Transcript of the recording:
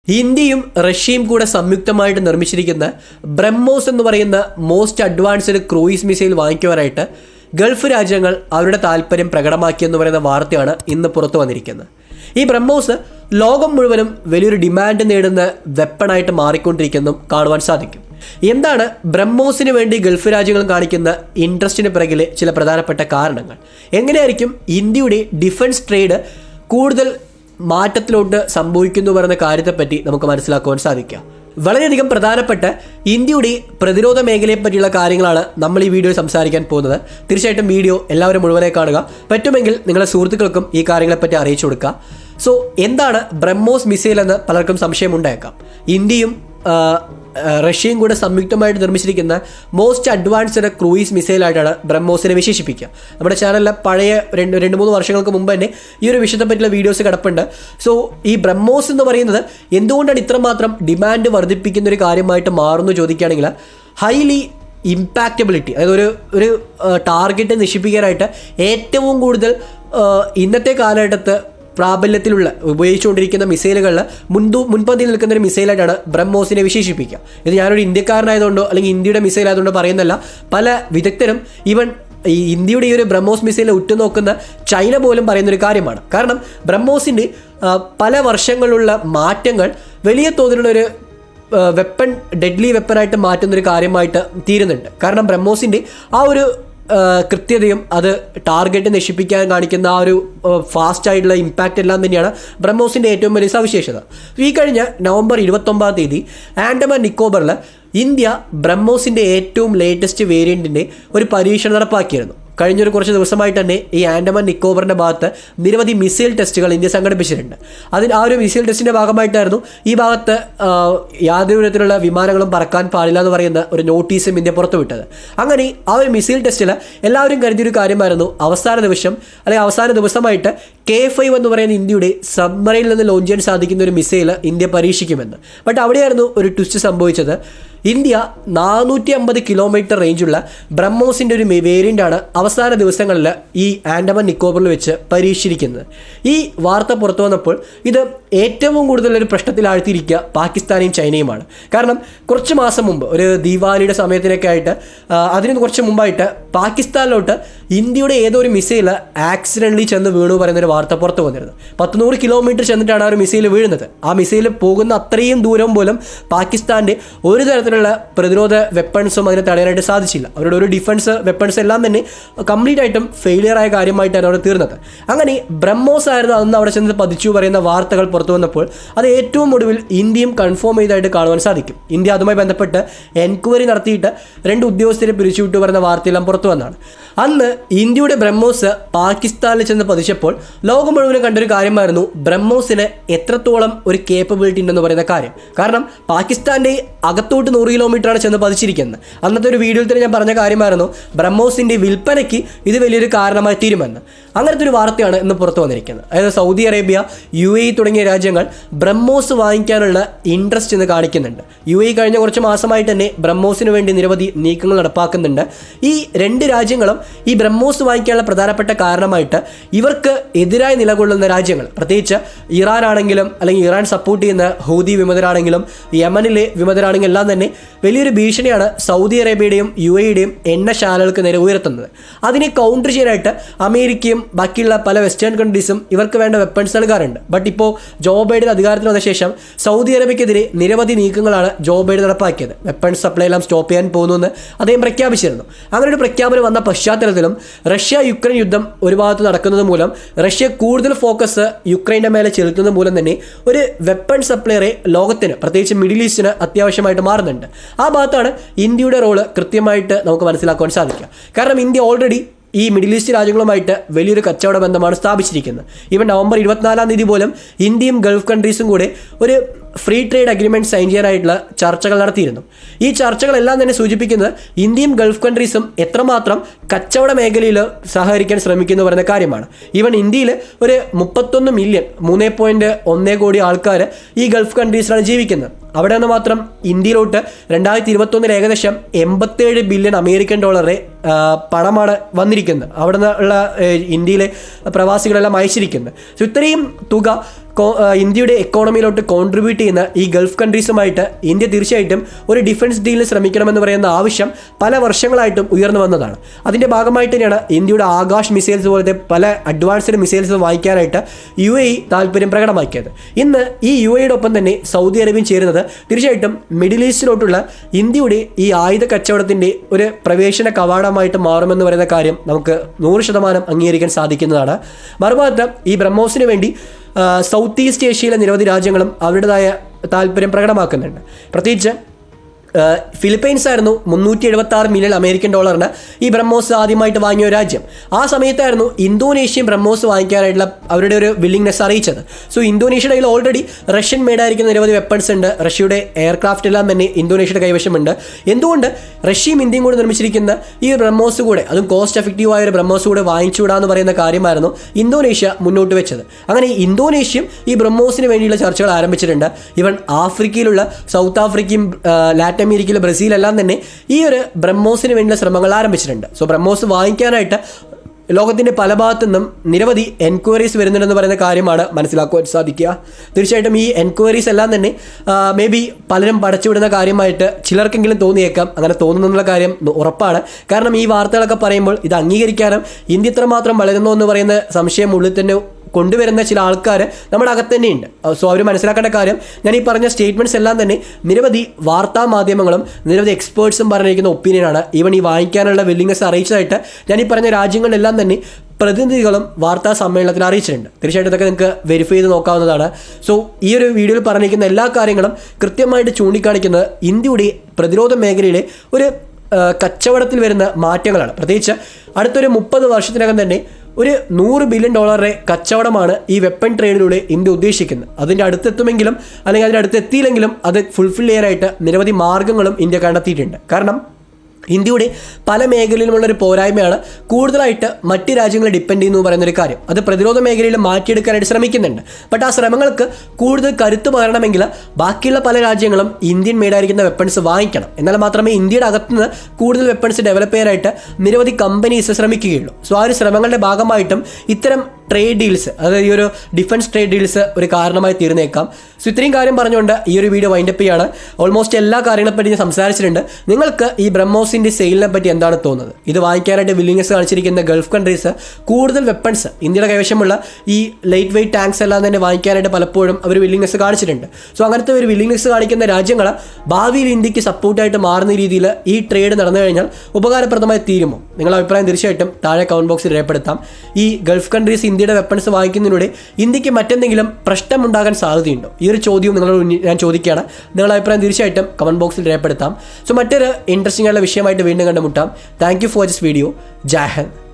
ഇന്ത്യയും റഷ്യയും കൂടെ സംയുക്തമായിട്ട് നിർമ്മിച്ചിരിക്കുന്ന ബ്രഹ്മോസ് എന്ന് പറയുന്ന മോസ്റ്റ് അഡ്വാൻസ്ഡ് ക്രൂയിസ് മിസൈൽ വാങ്ങിക്കുവാനായിട്ട് ഗൾഫ് രാജ്യങ്ങൾ അവരുടെ താല്പര്യം പ്രകടമാക്കിയെന്ന് പറയുന്ന വാർത്തയാണ് ഇന്ന് പുറത്തു വന്നിരിക്കുന്നത് ഈ ബ്രഹ്മോസ് ലോകം മുഴുവനും വലിയൊരു ഡിമാൻഡ് നേടുന്ന വെപ്പണായിട്ട് മാറിക്കൊണ്ടിരിക്കുന്നതും കാണുവാൻ സാധിക്കും എന്താണ് ബ്രഹ്മോസിന് വേണ്ടി ഗൾഫ് രാജ്യങ്ങൾ കാണിക്കുന്ന ഇൻട്രസ്റ്റിന് പിറകിലെ ചില പ്രധാനപ്പെട്ട കാരണങ്ങൾ എങ്ങനെയായിരിക്കും ഇന്ത്യയുടെ ഡിഫൻസ് ട്രേഡ് കൂടുതൽ മാറ്റത്തിലോട്ട് സംഭവിക്കുന്നു പറയുന്ന കാര്യത്തെപ്പറ്റി നമുക്ക് മനസ്സിലാക്കുവാൻ സാധിക്കുക വളരെയധികം പ്രധാനപ്പെട്ട ഇന്ത്യയുടെ പ്രതിരോധ മേഖലയെ പറ്റിയുള്ള കാര്യങ്ങളാണ് നമ്മൾ ഈ വീഡിയോ സംസാരിക്കാൻ പോകുന്നത് തീർച്ചയായിട്ടും വീഡിയോ എല്ലാവരും മുഴുവനായി കാണുക പറ്റുമെങ്കിൽ നിങ്ങളുടെ സുഹൃത്തുക്കൾക്കും ഈ കാര്യങ്ങളെപ്പറ്റി അറിയിച്ചു കൊടുക്കുക സോ എന്താണ് ബ്രഹ്മോസ് മിസൈൽ എന്ന് പലർക്കും സംശയമുണ്ടായേക്കാം ഇന്ത്യയും ആ, ആ, റഷ്യയും കൂടെ സംയുക്തമായിട്ട് നിർമ്മിച്ചിരിക്കുന്ന മോസ്റ്റ് അഡ്വാൻസ്ഡ് ക്രൂയിസ് മിസൈലായിട്ടാണ് ബ്രഹ്മോസിനെ വിശേഷിപ്പിക്കുക നമ്മുടെ ചാനലിലെ പഴയ രണ്ട് രണ്ട് മൂന്ന് വർഷങ്ങൾക്ക് മുമ്പ് തന്നെ ഈ ഒരു വിഷയത്തെ പറ്റിയുള്ള വീഡിയോസ് കിടപ്പുണ്ട് സോ ഈ ബ്രഹ്മോസ് എന്ന് പറയുന്നത് എന്തുകൊണ്ടാണ് ഇത്രമാത്രം ഡിമാൻഡ് വർദ്ധിപ്പിക്കുന്ന ഒരു കാര്യമായിട്ട് മാറുന്നു ചോദിക്കുകയാണെങ്കിൽ ഹൈലി ഇമ്പാക്റ്റബിലിറ്റി അതായത് ഒരു ഒരു ടാർഗറ്റ് നശിപ്പിക്കാനായിട്ട് ഏറ്റവും കൂടുതൽ ആ, ഇന്നത്തെ കാലഘട്ടത്ത് പ്രാബല്യത്തിലുള്ള ഉപയോഗിച്ചുകൊണ്ടിരിക്കുന്ന മിസൈലുകളിൽ മുൻപ് മുൻപന്തിയിൽ നിൽക്കുന്ന ഒരു മിസൈലായിട്ടാണ് ബ്രഹ്മോസിനെ വിശേഷിപ്പിക്കുക ഇത് ഞാനൊരു ഇന്ത്യക്കാരനായതുകൊണ്ടോ അല്ലെങ്കിൽ ഇന്ത്യയുടെ മിസൈൽ ആയതുകൊണ്ടോ പറയുന്നല്ല പല വിദഗ്ധരും ഈവൻ ഈ ഇന്ത്യയുടെ ഈ ഒരു ബ്രഹ്മോസ് മിസൈലിനെ ഉറ്റുനോക്കുന്ന ചൈന പോലും പറയുന്ന ഒരു കാര്യമാണ് കാരണം ബ്രഹ്മോസിൻ്റെ ആ, പല വർഷങ്ങളുള്ള മാറ്റങ്ങൾ വലിയ തോതിലുള്ള ഒരു വെപ്പൺ ഡെഡ്ലി വെപ്പനായിട്ട് മാറ്റുന്ന ഒരു കാര്യമായിട്ട് തീരുന്നുണ്ട് കാരണം ബ്രഹ്മോസിൻ്റെ ആ ഒരു ആ, കൃത്യതയും അത് ടാർഗറ്റ് നശിപ്പിക്കാൻ കാണിക്കുന്ന ആ ഒരു ഫാസ്റ്റ് ആയിട്ടുള്ള ഇമ്പാക്റ്റ് എല്ലാം തന്നെയാണ് ബ്രഹ്മോസിൻ്റെ ഏറ്റവും വലിയ സവിശേഷത ഈ കഴിഞ്ഞ നവംബർ ഇരുപത്തൊമ്പതാം തീയതി ആൻഡമാൻ നിക്കോബറിൽ ഇന്ത്യ ബ്രഹ്മോസിൻ്റെ ഏറ്റവും ലേറ്റസ്റ്റ് വേരിയൻറ്റിൻ്റെ ഒരു പരീക്ഷണം നടപ്പാക്കിയിരുന്നു കഴിഞ്ഞൊരു കുറച്ച് ദിവസമായിട്ട് തന്നെ ഈ ആൻഡമാൻ നിക്കോബറിന്റെ ഭാഗത്ത് നിരവധി മിസൈൽ ടെസ്റ്റുകൾ ഇന്ത്യ സംഘടിപ്പിച്ചിട്ടുണ്ട് അതിൽ ആ ഒരു മിസൈൽ ടെസ്റ്റിന്റെ ഭാഗമായിട്ടായിരുന്നു ഈ ഭാഗത്ത് ആ, യാതൊരു വിധത്തിലുള്ള വിമാനങ്ങളും പറക്കാൻ പാടില്ല എന്ന് പറയുന്ന ഒരു നോട്ടീസും ഇന്ത്യ പുറത്തുവിട്ടത് അങ്ങനെ ആ ഒരു മിസൈൽ ടെസ്റ്റിൽ എല്ലാവരും കരുതിയൊരു കാര്യമായിരുന്നു അവസാന ദിവസം അല്ലെങ്കിൽ അവസാന ദിവസമായിട്ട് കെ ഫൈവ് എന്ന് പറയുന്ന ഇന്ത്യയുടെ സബ്മറൈനിൽ നിന്ന് ലോഞ്ച് ചെയ്യാൻ സാധിക്കുന്ന ഒരു മിസൈൽ ഇന്ത്യ പരീക്ഷിക്കുമെന്ന് ബട്ട് അവിടെയായിരുന്നു ഒരു ട്വിസ്റ്റ് സംഭവിച്ചത് ഇന്ത്യ നാനൂറ്റി അമ്പത് കിലോമീറ്റർ റേഞ്ചുള്ള ബ്രഹ്മോസിൻ്റെ ഒരു വേരിയൻ്റ് ആണ് അവസാന ദിവസങ്ങളിൽ ഈ ആൻഡമാൻ നിക്കോബറിൽ വെച്ച് പരീക്ഷിച്ചിരിക്കുന്നത് ഈ വാർത്ത പുറത്തു വന്നപ്പോൾ ഇത് ഏറ്റവും കൂടുതൽ ഒരു പ്രശ്നത്തിലാഴ്ത്തിയിരിക്കുക പാകിസ്ഥാനെയും ചൈനയുമാണ് കാരണം കുറച്ച് മാസം മുമ്പ് ഒരു ദീപാവലിയുടെ സമയത്തിനൊക്കെ ആയിട്ട് ആ, അതിന് കുറച്ച് മുമ്പായിട്ട് പാകിസ്ഥാനിലോട്ട് ഇന്ത്യയുടെ ഏതോ ഒരു മിസൈൽ ആക്സിഡൻ്റലി ചെന്ന് വീണു പറയുന്നൊരു വാർത്ത പുറത്തു വന്നിരുന്നു പത്ത് നൂറ് കിലോമീറ്റർ ചെന്നിട്ടാണ് ആ ഒരു മിസൈൽ വീഴുന്നത് ആ മിസൈൽ പോകുന്ന അത്രയും ദൂരം പോലും പാകിസ്ഥാൻ്റെ ഒരു തരത്തിലുള്ള പ്രതിരോധ വെപ്പൺസും അതിനെ തടയാനായിട്ട് സാധിച്ചില്ല അവരുടെ ഒരു ഡിഫൻസ് വെപ്പൺസ് എല്ലാം തന്നെ കംപ്ലീറ്റ് ആയിട്ടും ഫെയിലിയർ ആയ കാര്യമായിട്ടാണ് അവിടെ തീർന്നത് അങ്ങനെ ബ്രഹ്മോസ് ആയിരുന്നു അന്ന് അവിടെ ചെന്ന് പതിച്ചു പറയുന്ന വാർത്തകൾ പുറത്തു വന്നപ്പോൾ അത് ഏറ്റവും ഒടുവിൽ ഇന്ത്യയും കൺഫേം ചെയ്തായിട്ട് കാണുവാൻ സാധിക്കും ഇന്ത്യ അതുമായി ബന്ധപ്പെട്ട് എൻക്വയറി നടത്തിയിട്ട് രണ്ട് ഉദ്യോഗസ്ഥരെ പിരിച്ചുവിട്ടു പറയുന്ന വാർത്തയെല്ലാം പുറത്തു വന്നതാണ് അന്ന് ഇന്ത്യയുടെ ബ്രഹ്മോസ് പാകിസ്ഥാനിൽ ചെന്ന് പതിച്ചപ്പോൾ ലോകം മുഴുവനും കണ്ടൊരു കാര്യമായിരുന്നു ബ്രഹ്മോസിന് എത്രത്തോളം ഒരു കേപ്പബിലിറ്റി ഉണ്ടെന്ന് പറയുന്ന കാര്യം കാരണം പാകിസ്ഥാന്റെ അകത്തോട്ട് നൂറ് കിലോമീറ്ററാണ് ചെന്ന് പതിച്ചിരിക്കുന്നത് അന്നത്തെ ഒരു വീഡിയോയിൽ തന്നെ ഞാൻ പറഞ്ഞ കാര്യമായിരുന്നു ബ്രഹ്മോസിന്റെ വിൽപ്പനയ്ക്ക് ഇത് വലിയൊരു കാരണമായി തീരുമെന്ന് അങ്ങനത്തെ ഒരു വാർത്തയാണ് ഇന്ന് പുറത്തു വന്നിരിക്കുന്നത് അതായത് സൗദി അറേബ്യ യു എ തുടങ്ങിയ രാജ്യങ്ങൾ ബ്രഹ്മോസ് വാങ്ങിക്കാനുള്ള ഇൻട്രസ്റ്റ് ഇന്ന് കാണിക്കുന്നുണ്ട് യു എ കഴിഞ്ഞ കുറച്ച് മാസമായിട്ട് തന്നെ ബ്രഹ്മോസിന് വേണ്ടി നിരവധി നീക്കങ്ങൾ നടപ്പാക്കുന്നുണ്ട് ഈ രണ്ട് രാജ്യങ്ങളും ഈ ബ്രഹ്മോസ് വാങ്ങിക്കാനുള്ള പ്രധാനപ്പെട്ട കാരണമായിട്ട് ഇവർക്ക് എതിരായി നിലകൊള്ളുന്ന രാജ്യങ്ങൾ പ്രത്യേകിച്ച് ഇറാൻ ആണെങ്കിലും അല്ലെങ്കിൽ ഇറാൻ സപ്പോർട്ട് ചെയ്യുന്ന ഹൂതി വിമതരാണെങ്കിലും യമനിലെ വിമതരാണെങ്കിലും എല്ലാം തന്നെ വലിയൊരു ഭീഷണിയാണ് സൗദി അറേബ്യയുടെയും യു എയുടെയും എണ്ണശാലകൾക്ക് നേരെ ഉയർത്തുന്നത് അതിനെ കൗണ്ടർ ചെയ്യാനായിട്ട് അമേരിക്കയും ബാക്കിയുള്ള പല വെസ്റ്റേൺ കൺട്രീസും ഇവർക്ക് വേണ്ട വെപ്പൺസ് നൽകാറുണ്ട് ബട്ട് ഇപ്പോൾ ജോ ബൈഡൻ അധികാരത്തിൽ വന്ന ശേഷം സൗദി അറേബ്യക്കെതിരെ നിരവധി നീക്കങ്ങളാണ് ജോ ബൈഡൻ നടപ്പാക്കിയത് വെപ്പൺസ് സപ്ലൈ എല്ലാം സ്റ്റോപ്പ് ചെയ്യാൻ പോകുന്നുവെന്ന് അദ്ദേഹം പ്രഖ്യാപിച്ചിരുന്നു അങ്ങനെ ഒരു പ്രഖ്യാപനം വന്ന പശ്ചാത്തലത്തിലും റഷ്യ യുക്രൈൻ യുദ്ധം ഒരു ഭാഗത്ത് നടക്കുന്നത് മൂലം റഷ്യ കൂടുതൽ ഫോക്കസ് യുക്രൈൻ്റെ മേലെ ചെലുത്തുന്നത് മൂലം തന്നെ ഒരു വെപ്പൺ സപ്ലയറെ ലോകത്തിന് പ്രത്യേകിച്ച് മിഡിൽ ഈസ്റ്റിന് അത്യാവശ്യമായിട്ട് മാറുന്നുണ്ട് ആ ഭാഗത്താണ് ഇന്ത്യയുടെ റോള് കൃത്യമായിട്ട് നമുക്ക് മനസ്സിലാക്കുവാൻ സാധിക്കുക കാരണം ഇന്ത്യ ഓൾറെഡി ഈ മിഡിൽ ഈസ്റ്റ് രാജ്യങ്ങളുമായിട്ട് വലിയൊരു കച്ചവട ബന്ധമാണ് സ്ഥാപിച്ചിരിക്കുന്നത് ഇവൻ നവംബർ ഇരുപത്തിനാലാം തീയതി പോലും ഇന്ത്യയും ഗൾഫ് കൺട്രീസും കൂടെ ഒരു ഫ്രീ ട്രേഡ് അഗ്രിമെന്റ് സൈൻ ചെയ്യാനായിട്ടുള്ള ചർച്ചകൾ നടത്തിയിരുന്നു ഈ ചർച്ചകളെല്ലാം തന്നെ സൂചിപ്പിക്കുന്നത് ഇന്ത്യയും ഗൾഫ് കൺട്രീസും എത്രമാത്രം കച്ചവട മേഖലയിൽ സഹകരിക്കാൻ ശ്രമിക്കുന്നു പറയുന്ന കാര്യമാണ് ഈവൻ ഇന്ത്യയിൽ ഒരു മുപ്പത്തൊന്ന് മില്യൺ മൂന്ന് പോയിന്റ് ഒന്നേ കോടി ആൾക്കാർ ഈ ഗൾഫ് കൺട്രീസിലാണ് ജീവിക്കുന്നത് അവിടെ നിന്ന് മാത്രം ഇന്ത്യയിലോട്ട് രണ്ടായിരത്തി ഇരുപത്തൊന്നിൽ ഏകദേശം എൺപത്തേഴ് ബില്യൺ അമേരിക്കൻ ഡോളറെ ആ, പണമാണ് വന്നിരിക്കുന്നത് അവിടെ നിന്നുള്ള ഏ, ഇന്ത്യയിലെ പ്രവാസികളെല്ലാം അയച്ചിരിക്കുന്നത് സോ ഇത്രയും തുക കോ- ആ, ഇന്ത്യയുടെ എക്കോണമിയിലോട്ട് കോൺട്രിബ്യൂട്ട് ചെയ്യുന്ന ഈ ഗൾഫ് കൺട്രീസുമായിട്ട് ഇന്ത്യ തീർച്ചയായിട്ടും ഒരു ഡിഫൻസ് ഡീലിൽ ശ്രമിക്കണമെന്ന് പറയുന്ന ആവശ്യം പല വർഷങ്ങളായിട്ടും ഉയർന്നു വന്നതാണ് അതിൻ്റെ ഭാഗമായിട്ട് തന്നെയാണ് ഇന്ത്യയുടെ ആകാശ് മിസൈൽസ് പോലത്തെ പല അഡ്വാൻസ്ഡ് മിസൈൽസ് വാങ്ങിക്കാനായിട്ട് യു എ ഇ താല്പര്യം പ്രകടമാക്കിയത് ഇന്ന് ഈ യു എയുടെ ഒപ്പം തന്നെ സൗദി അറേബ്യയും ചേരുന്നത് തീർച്ചയായിട്ടും മിഡിൽ ഈസ്റ്റിലോട്ടുള്ള ഇന്ത്യയുടെ ഈ ആയുധ കച്ചവടത്തിൻ്റെ ഒരു പ്രവേശന കവാടമായിട്ട് മാറുമെന്ന് പറയുന്ന കാര്യം നമുക്ക് നൂറ് ശതമാനം അംഗീകരിക്കാൻ സാധിക്കുന്നതാണ് മറുഭാഗത്ത് ഈ ബ്രഹ്മോസിന് വേണ്ടി ആ, സൗത്ത് ഈസ്റ്റ് ഏഷ്യയിലെ നിരവധി രാജ്യങ്ങളും അവരുടേതായ താല്പര്യം പ്രകടമാക്കുന്നുണ്ട് പ്രത്യേകിച്ച് ആ, ഫിലിപ്പൈൻസ് ആയിരുന്നു മുന്നൂറ്റി എഴുപത്തി ആറ് മില്യൺ അമേരിക്കൻ ഡോളറിന് ഈ ബ്രഹ്മോസ് ആദ്യമായിട്ട് വാങ്ങിയ ഒരു രാജ്യം ആ സമയത്തായിരുന്നു ഇന്തോനേഷ്യയും ബ്രഹ്മോസ് വാങ്ങിക്കാനായിട്ടുള്ള അവരുടെ ഒരു വില്ലിങ്നെസ് അറിയിച്ചത് സോ ഇന്തോനേഷ്യയുടെ കയ്യിൽ ഓൾറെഡി റഷ്യൻ മെയ്ഡായിരിക്കുന്ന നിരവധി വെപ്പൺസ് ഉണ്ട് റഷ്യയുടെ എയർക്രാഫ്റ്റ് എല്ലാം തന്നെ ഇന്തോനേഷ്യയുടെ കൈവശമുണ്ട് എന്തുകൊണ്ട് റഷ്യയും ഇന്ത്യയും കൂടെ നിർമ്മിച്ചിരിക്കുന്ന ഈ ഒരു ബ്രഹ്മോസ് കൂടെ അതും കോസ്റ്റ് എഫക്റ്റീവ് ആയ ഒരു ബ്രഹ്മോസ് കൂടെ വാങ്ങിച്ചുകൂടാന്ന് പറയുന്ന കാര്യമായിരുന്നു ഇന്തോനേഷ്യ മുന്നോട്ട് വെച്ചത് അങ്ങനെ ഈ ഇന്തോനേഷ്യയും ഈ ബ്രഹ്മോസിന് വേണ്ടിയുള്ള ചർച്ചകൾ ആരംഭിച്ചിട്ടുണ്ട് ഇവൻ ആഫ്രിക്കയിലുള്ള സൗത്ത് ആഫ്രിക്കയും ആ, ലാറ്റിൻ അമേരിക്കയിലെ ബ്രസീലെല്ലാം തന്നെ ഈ ഒരു ബ്രഹ്മോസിന് വേണ്ടിയുള്ള ശ്രമങ്ങൾ ആരംഭിച്ചിട്ടുണ്ട് സോ ബ്രഹ്മോസ് വാങ്ങിക്കാനായിട്ട് ലോകത്തിൻ്റെ പല ഭാഗത്തു നിന്നും നിരവധി എൻക്വയറീസ് വരുന്നുണ്ടെന്ന് പറയുന്ന കാര്യമാണ് മനസ്സിലാക്കുവാൻ സാധിക്കുക തീർച്ചയായിട്ടും ഈ എൻക്വയറീസ് എല്ലാം തന്നെ മേ ബി പലരും പടച്ചുവിടുന്ന കാര്യമായിട്ട് ചിലർക്കെങ്കിലും തോന്നിയേക്കാം അങ്ങനെ തോന്നുന്നുള്ള കാര്യം ഉറപ്പാണ് കാരണം ഈ വാർത്തകളൊക്കെ പറയുമ്പോൾ ഇത് അംഗീകരിക്കാനും ഇന്ത്യ ഇത്രമാത്രം വളരുന്നു എന്ന് പറയുന്ന സംശയം ഉള്ളിൽ തന്നെ കൊണ്ടുവരുന്ന ചില ആൾക്കാർ നമ്മുടെ അകത്ത് തന്നെയുണ്ട് സോ അവർ മനസ്സിലാക്കേണ്ട കാര്യം ഞാൻ ഈ പറഞ്ഞ സ്റ്റേറ്റ്മെൻറ്റ്സ് എല്ലാം തന്നെ നിരവധി വാർത്താ മാധ്യമങ്ങളും നിരവധി എക്സ്പേർട്സും പറഞ്ഞിരിക്കുന്ന ഒപ്പീനിയനാണ് ഈവൻ ഈ വാങ്ങിക്കാനുള്ള വില്ലിങ്നെസ് അറിയിച്ചതായിട്ട് ഞാൻ ഈ പറഞ്ഞ രാജ്യങ്ങളിലെല്ലാം തന്നെ പ്രതിനിധികളും വാർത്താ സമ്മേളനത്തിൽ അറിയിച്ചിട്ടുണ്ട് തീർച്ചയായിട്ടും ഇതൊക്കെ നിങ്ങൾക്ക് വെരിഫൈ ചെയ്ത് നോക്കാവുന്നതാണ് സോ ഈ ഒരു വീഡിയോയിൽ പറഞ്ഞിരിക്കുന്ന എല്ലാ കാര്യങ്ങളും കൃത്യമായിട്ട് ചൂണ്ടിക്കാണിക്കുന്നത് ഇന്ത്യയുടെ പ്രതിരോധ മേഖലയിലെ ഒരു ആ, കച്ചവടത്തിൽ വരുന്ന മാറ്റങ്ങളാണ് പ്രത്യേകിച്ച് അടുത്തൊരു മുപ്പത് വർഷത്തിനകം തന്നെ ഒരു നൂറ് ബില്യൺ ഡോളറുടെ കച്ചവടമാണ് ഈ വെപ്പൺ ട്രേഡിലൂടെ ഇന്ത്യ ഉദ്ദേശിക്കുന്നത് അതിൻ്റെ അടുത്തെത്തുമെങ്കിലും അല്ലെങ്കിൽ അതിൻ്റെ അടുത്തെത്തിയില്ലെങ്കിലും അത് ഫുൾഫിൽ ചെയ്യാനായിട്ട് നിരവധി മാർഗങ്ങളും ഇന്ത്യ കണ്ടെത്തിയിട്ടുണ്ട് കാരണം ഇന്ത്യയുടെ പല മേഖലയിലുമുള്ള ഒരു പോരായ്മയാണ് കൂടുതലായിട്ട് മറ്റ് രാജ്യങ്ങളെ ഡിപ്പെൻഡ് ചെയ്യുന്നു പറയുന്ന ഒരു കാര്യം അത് പ്രതിരോധ മേഖലയിൽ മാറ്റിയെടുക്കാനായിട്ട് ശ്രമിക്കുന്നുണ്ട് ബട്ട് ആ ശ്രമങ്ങൾക്ക് കൂടുതൽ കരുത്ത് പകരണമെങ്കിൽ ബാക്കിയുള്ള പല രാജ്യങ്ങളും ഇന്ത്യൻ മെയ്ഡായിരിക്കുന്ന വെപ്പൺസ് വാങ്ങിക്കണം എന്നാൽ മാത്രമേ ഇന്ത്യയുടെ അകത്തുനിന്ന് കൂടുതൽ വെപ്പൺസ് ഡെവലപ്പ് ചെയ്യാനായിട്ട് നിരവധി കമ്പനീസ് ശ്രമിക്കുകയുള്ളൂ സോ ആ ഒരു ശ്രമങ്ങളുടെ ഭാഗമായിട്ടും ഇത്തരം ട്രേഡ് ഡീൽസ് അതായത് ഈ ഒരു ഡിഫൻസ് ട്രേഡ് ഡീൽസ് ഒരു കാരണമായി തീർന്നേക്കാം സോ ഇത്രയും കാര്യം പറഞ്ഞുകൊണ്ട് ഈ ഒരു വീഡിയോ വൈൻഡപ്പ് ചെയ്യാണ് ഓൾമോസ്റ്റ് എല്ലാ കാര്യങ്ങളെ പറ്റി ഞാൻ സംസാരിച്ചിട്ടുണ്ട് നിങ്ങൾക്ക് ഈ ബ്രഹ്മോസിന്റെ സെയിലിനെ പറ്റി എന്താണ് തോന്നുന്നത് ഇത് വാങ്ങിക്കാനായിട്ട് വില്ലിങ്സ് കാണിച്ചിരിക്കുന്ന ഗൾഫ് കൺട്രീസ് കൂടുതൽ വെപ്പൺസ് ഇന്ത്യയുടെ കൈവശമുള്ള ഈ ലൈറ്റ് വെയിറ്റ് ടാങ്ക്സ് എല്ലാം തന്നെ വാങ്ങിക്കാനായിട്ട് പലപ്പോഴും അവർ വില്ലിങ്നെസ് കാണിച്ചിട്ടുണ്ട് സോ അങ്ങനത്തെ ഒരു വില്ലിങ്നെസ് കാണിക്കുന്ന രാജ്യങ്ങൾ ഭാവിയിൽ ഇന്ത്യക്ക് സപ്പോർട്ടായിട്ട് മാറുന്ന രീതിയിൽ ഈ ട്രേഡ് നടന്നു കഴിഞ്ഞാൽ ഉപകാരപ്രദമായി തീരുമോ നിങ്ങളുടെ അഭിപ്രായം തീർച്ചയായിട്ടും താഴെ കമന്റ് ബോക്സിൽ രേഖപ്പെടുത്താം ഈ ഗൾഫ് കൺട്രീസ് ഇന്ത്യയുടെ വെപ്പൺസ് വാങ്ങിക്കുന്നതിലൂടെ ഇന്ത്യക്ക് മറ്റെന്തെങ്കിലും പ്രശ്നമുണ്ടാകാൻ സാധ്യതയുണ്ടോ ഈ ഒരു ചോദ്യം നിങ്ങളോട് മുന്നിൽ ഞാൻ ചോദിക്കുകയാണ് നിങ്ങളുടെ അഭിപ്രായം തീർച്ചയായിട്ടും കമന്റ് ബോക്സിൽ രേഖപ്പെടുത്താം സോ മറ്റൊരു ഇൻട്രസ്റ്റിംഗ് ആയിട്ടുള്ള വിഷയമായിട്ട് വീണ്ടും കണ്ടുമുട്ടാം thank you for this video ജാഹൻ